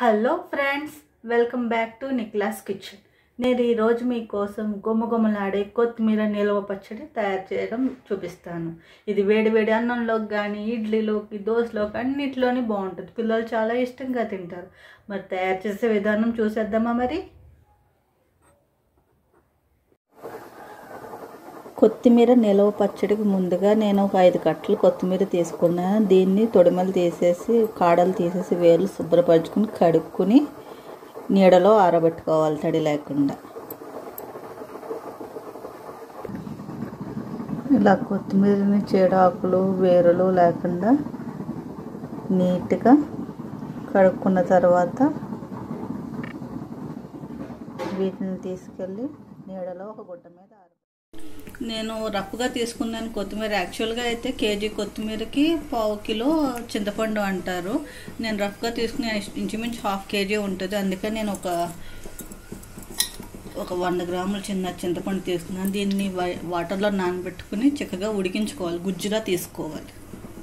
hello friends welcome back to నిక్లాస్ kitchen నేను ఈరోజు మీకోసం గుమ్మగుమ్మలాడే కొత్తిమీర నిల్వ పచ్చడి తయారు చేయడం చూపిస్తాను ఇది వేడి వేడి అన్నంలోకి కానీ ఇడ్లీలోకి దోశలోకి అన్నిట్లోని బాగుంటుంది పిల్లలు చాలా ఇష్టంగా తింటారు మరి తయారు చేసే విధానం చూసేద్దామా మరి కొత్తిమీర నిలవ పచ్చడికి ముందుగా నేను ఒక ఐదు కట్టలు కొత్తిమీర తీసుకున్నాను దీన్ని తొడిమలు తీసేసి కాడలు తీసేసి వేలు శుభ్రపరచుకుని కడుక్కుని నీడలో ఆరబెట్టుకోవాలి తడి లేకుండా ఇలా కొత్తిమీరని చీడాకులు వేరులు లేకుండా నీట్గా కడుక్కున్న తర్వాత వీటిని తీసుకెళ్ళి నీడలో ఒక గుడ్డ మీద ఆరబెట్టాలి నేను రఫ్గా తీసుకున్నాను కొత్తిమీర యాక్చువల్గా అయితే కేజీ కొత్తిమీరకి పావు కిలో చింతపండు అంటారు నేను రఫ్గా తీసుకుని ఇంచుమించు హాఫ్ కేజీ ఉంటుంది అందుకని నేను ఒక ఒక వంద గ్రాముల చిన్న చింతపండు తీసుకున్నాను దీన్ని వాటర్లో నానబెట్టుకుని చక్కగా ఉడికించుకోవాలి గుజ్జులా తీసుకోవాలి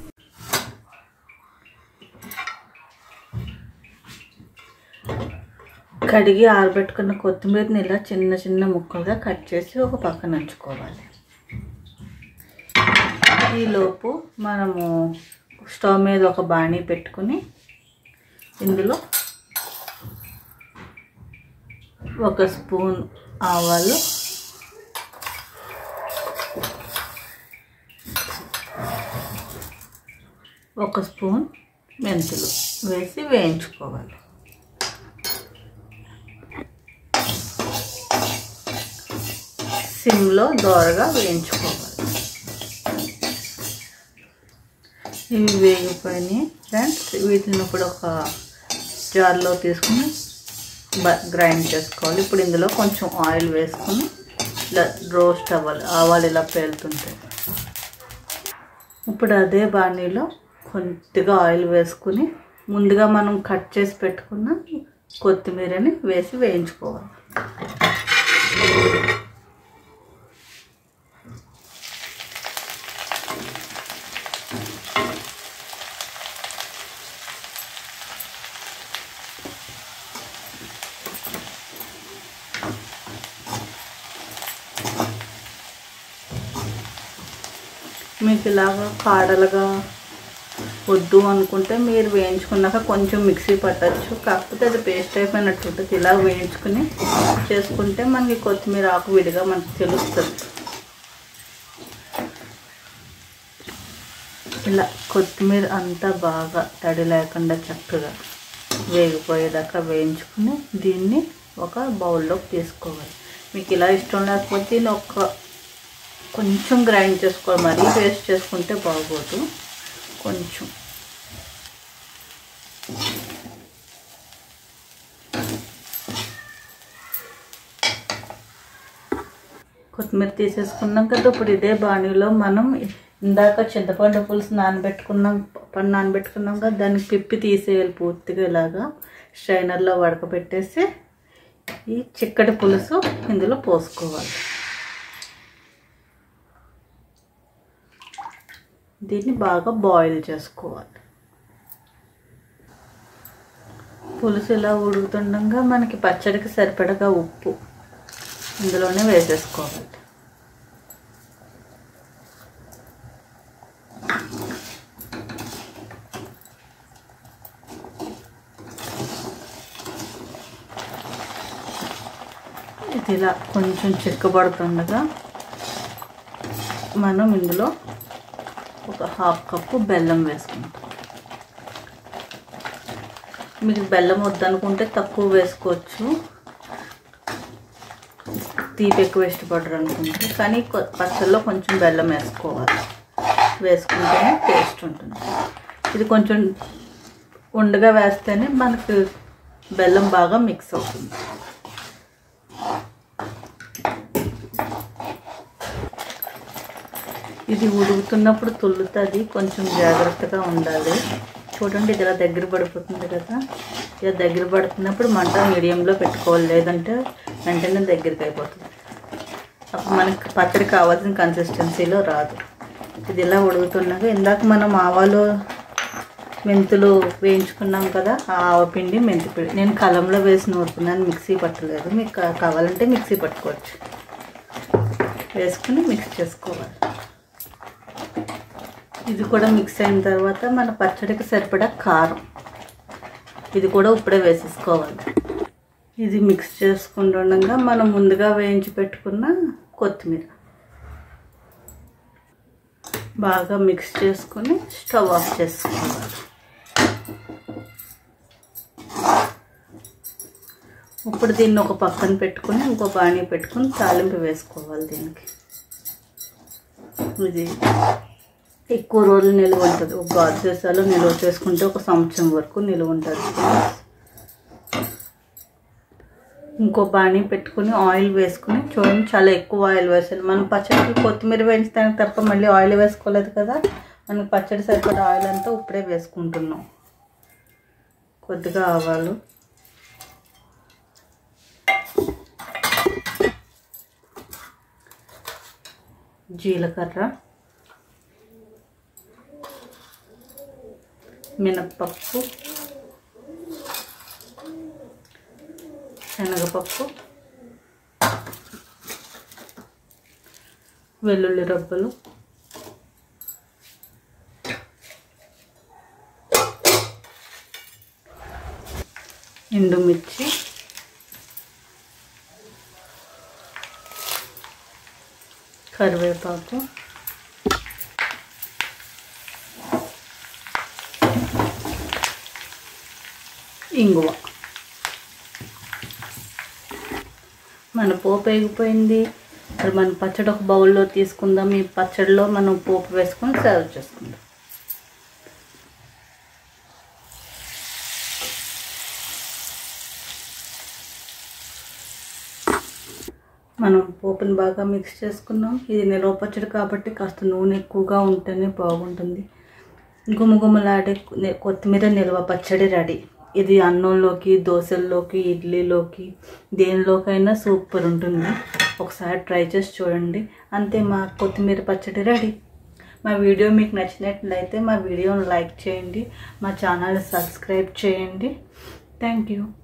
కడిగి ఆరబెట్టుకున్న కొత్తిమీరని ఇలా చిన్న చిన్న ముక్కలుగా కట్ చేసి ఒక పక్కన ఉంచుకోవాలి ఈలోపు మనము స్టవ్ మీద ఒక బాణీ పెట్టుకుని ఇందులో ఒక స్పూన్ ఆవాలు ఒక స్పూన్ మెంతులు వేసి వేయించుకోవాలి సిమ్లో దోరగా వేయించుకోవాలి ఇవి వేగిపోయినాయి ఫ్రెండ్స్ వీటిని ఇప్పుడు ఒక జార్లో తీసుకుని గ్రైండ్ చేసుకోవాలి ఇప్పుడు ఇందులో కొంచెం ఆయిల్ వేసుకుని ఇలా రోస్ట్ అవ్వాలి ఆవాలు ఇలా పేలుతుంటాయి ఇప్పుడు అదే బాణీలో కొద్దిగా ఆయిల్ వేసుకుని ముందుగా మనం కట్ చేసి పెట్టుకున్న కొత్తిమీరని వేసి వేయించుకోవాలి మీకు ఇలాగా కాడలుగా వద్దు అనుకుంటే మీరు వేయించుకున్నాక కొంచెం మిక్సీ పట్టచ్చు కాకపోతే అది పేస్ట్ అయిపోయినట్టు ఉంటుంది ఇలా వేయించుకుని చేసుకుంటే మనకి కొత్తిమీర ఆకు విడిగా మనకు తెలుస్తుంది ఇలా కొత్తిమీర అంతా బాగా తడి లేకుండా చక్కగా వేగిపోయేదాకా వేయించుకుని దీన్ని ఒక బౌల్లోకి తీసుకోవాలి మీకు ఇలా ఇష్టం లేకపోతే దీన్ని ఒక కొంచెం గ్రైండ్ చేసుకోవాలి మరీ పేస్ట్ చేసుకుంటే బాగోదు కొంచెం కొత్తిమీర తీసేసుకున్నాం కదా ఇప్పుడు ఇదే బాణీలో మనం ఇందాక చింతపండు పులుసు నానబెట్టుకున్నాం పండు నానబెట్టుకున్నాం కదా దానికి పిప్పి తీసేయాలి పూర్తిగా ఇలాగా స్ట్రైనర్లో వడకబెట్టేసి ఈ చిక్కటి పులుసు ఇందులో పోసుకోవాలి దీన్ని బాగా బాయిల్ చేసుకోవాలి పులుసు ఇలా ఉడుకుతుండగా మనకి పచ్చడికి సరిపడగా ఉప్పు ఇందులోనే వేసేసుకోవాలి ఇది ఇలా కొంచెం చిక్కబడుతుండగా మనం ఇందులో ఒక హాఫ్ కప్పు బెల్లం వేసుకుంటాం మీకు బెల్లం వద్దనుకుంటే తక్కువ వేసుకోవచ్చు తీపి ఎక్కువ ఇష్టపడరు అనుకుంటే కానీ పచ్చళ్ళలో కొంచెం బెల్లం వేసుకోవాలి వేసుకుంటేనే టేస్ట్ ఉంటుంది ఇది కొంచెం ఉండగా వేస్తేనే మనకు బెల్లం బాగా మిక్స్ అవుతుంది ఇది ఉడుకుతున్నప్పుడు తుల్లుతుంది కొంచెం జాగ్రత్తగా ఉండాలి చూడండి ఇది ఇలా దగ్గర పడిపోతుంది కదా ఇలా దగ్గర పడుతున్నప్పుడు మంట మీడియంలో పెట్టుకోవాలి లేదంటే వెంటనే దగ్గరికి అయిపోతుంది అప్పుడు మనకి పచ్చడి కావాల్సిన కన్సిస్టెన్సీలో రాదు ఇది ఇలా ఉడుకుతున్నాక ఇందాక మనం ఆవాలు మెంతులు వేయించుకున్నాం కదా ఆ ఆవపిండి మెంతి పిండి నేను కలంలో వేసి నూరుకున్నాను మిక్సీ పట్టలేదు మీకు కా- కావాలంటే మిక్సీ పట్టుకోవచ్చు వేసుకుని మిక్స్ చేసుకోవాలి ఇది కూడా మిక్స్ అయిన తర్వాత మన పచ్చడికి సరిపడా కారం ఇది కూడా ఇప్పుడే వేసేసుకోవాలి ఇది మిక్స్ చేసుకుంటుండగా మనం ముందుగా వేయించి పెట్టుకున్న కొత్తిమీర బాగా మిక్స్ చేసుకుని స్టవ్ ఆఫ్ చేసుకోవాలి ఇప్పుడు దీన్ని ఒక పక్కన పెట్టుకుని ఇంకో బాణీ పెట్టుకుని తాలింపు వేసుకోవాలి దీనికి ఇది ఎక్కువ రోజులు నిల్వ ఉంటుంది ఒక గాజు సీసాలో నిల్వ చేసుకుంటే ఒక సంవత్సరం వరకు నిల్వ ఉంటుంది ఇంకో బాణీ పెట్టుకుని ఆయిల్ వేసుకుని చూడండి చాలా ఎక్కువ ఆయిల్ వేసాను మనం పచ్చడికి కొత్తిమీర వేయించడానికి తప్ప మళ్ళీ ఆయిల్ వేసుకోలేదు కదా మనకి పచ్చడి సరిపడా ఆయిల్ అంతా ఇప్పుడే వేసుకుంటున్నాం కొద్దిగా ఆవాలు జీలకర్ర మినప్పప్పు శనగపప్పు వెల్లుల్లి రబ్బలు ఎండుమిర్చి కరివేపాకు ఇంగువ మన పోపు వేగిపోయింది మరి మన పచ్చడి ఒక బౌల్లో తీసుకుందాం ఈ పచ్చడిలో మనం పోపు వేసుకొని సర్వ్ చేసుకుందాం మనం పోపుని బాగా మిక్స్ చేసుకున్నాం ఇది నిలవ పచ్చడి కాబట్టి కాస్త నూనె ఎక్కువగా ఉంటేనే బాగుంటుంది గుమగుమలాడే ని- కొత్తిమీర నిల్వ పచ్చడి రెడీ ఇది అన్నంలోకి దోశల్లోకి ఇడ్లీలోకి దేనిలోకైనా సూపర్ ఉంటుంది ఒకసారి ట్రై చేసి చూడండి అంతే మా కొత్తిమీర పచ్చడి రెడీ మా వీడియో మీకు నచ్చినట్లయితే మా వీడియోని లైక్ చేయండి మా ఛానల్ సబ్స్క్రైబ్ చేయండి థ్యాంక్ యూ